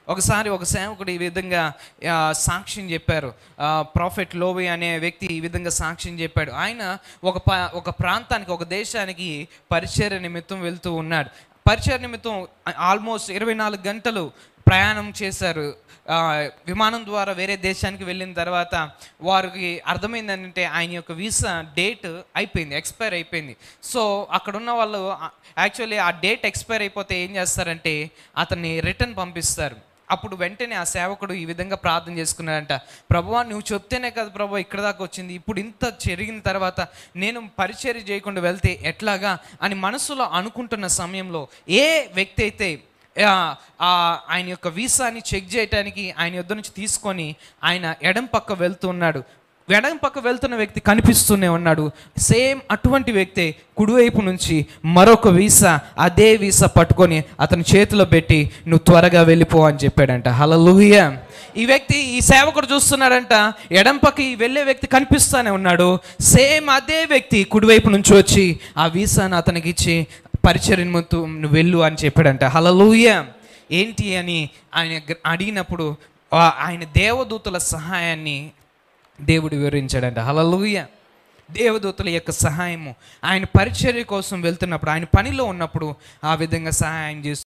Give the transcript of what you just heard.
ఒకసారి ఒక సేవకుడు ఈ విధంగా ఆ, సాక్ష్యం చెప్పారు ప్రాఫిట్ లోవి అనే వ్యక్తి ఈ విధంగా సాక్ష్యం చెప్పాడు ఆయన ఒక ప ఒక ప్రాంతానికి ఒక దేశానికి పరిచర్య నిమిత్తం వెళ్తూ ఉన్నాడు పరిచయ నిమిత్తం ఆల్మోస్ట్ ఇరవై నాలుగు గంటలు ప్రయాణం చేశారు ఆ, విమానం ద్వారా వేరే దేశానికి వెళ్ళిన తర్వాత వారికి అర్థమైంది ఏంటంటే ఆయన యొక్క వీసా డేట్ అయిపోయింది ఎక్స్పైర్ అయిపోయింది సో అక్కడ ఉన్న వాళ్ళు యాక్చువల్లీ ఆ డేట్ ఎక్స్పైర్ అయిపోతే ఏం చేస్తారంటే అతన్ని రిటర్న్ పంపిస్తారు అప్పుడు వెంటనే ఆ సేవకుడు ఈ విధంగా ప్రార్థన చేసుకున్నాడంట ప్రభువా నువ్వు చెప్తేనే కదా ప్రభు ఇక్కడ దాకా వచ్చింది ఇప్పుడు ఇంత జరిగిన తర్వాత నేను పరిచర్య చేయకుండా వెళ్తే ఎట్లాగా అని మనసులో అనుకుంటున్న సమయంలో ఏ వ్యక్తి అయితే ఆ, ఆ, ఆయన యొక్క వీసాని చెక్ చేయడానికి ఆయన యొద్ద నుంచి తీసుకొని ఆయన ఎడం పక్క వెళ్తున్నాడు ఎడం పక్క వెళ్తున్న వ్యక్తి కనిపిస్తూనే ఉన్నాడు సేమ్ అటువంటి వ్యక్తే కుడివైపు నుంచి మరొక వీసా అదే వీసా పట్టుకొని అతని చేతిలో పెట్టి నువ్వు త్వరగా వెళ్ళిపో అని చెప్పాడంట హలలుయ ఈ వ్యక్తి ఈ సేవకుడు చూస్తున్నాడంట ఎడం పక్క ఈ వెళ్ళే వ్యక్తి కనిపిస్తానే ఉన్నాడు సేమ్ అదే వ్యక్తి కుడివైపు నుంచి వచ్చి ఆ వీసాను అతనికి ఇచ్చి పరిచర్య నిమిత్తం నువ్వు వెళ్ళు అని చెప్పాడంట హలలుయ ఏంటి అని ఆయన గ- అడిగినప్పుడు ఆ- ఆయన దేవదూతల సహాయాన్ని దేవుడు వివరించాడంట హలలుయ దేవదూతల యొక్క సహాయము ఆయన పరిచర్య కోసం వెళ్తున్నప్పుడు ఆయన పనిలో ఉన్నప్పుడు ఆ విధంగా సహాయం చేస్తూ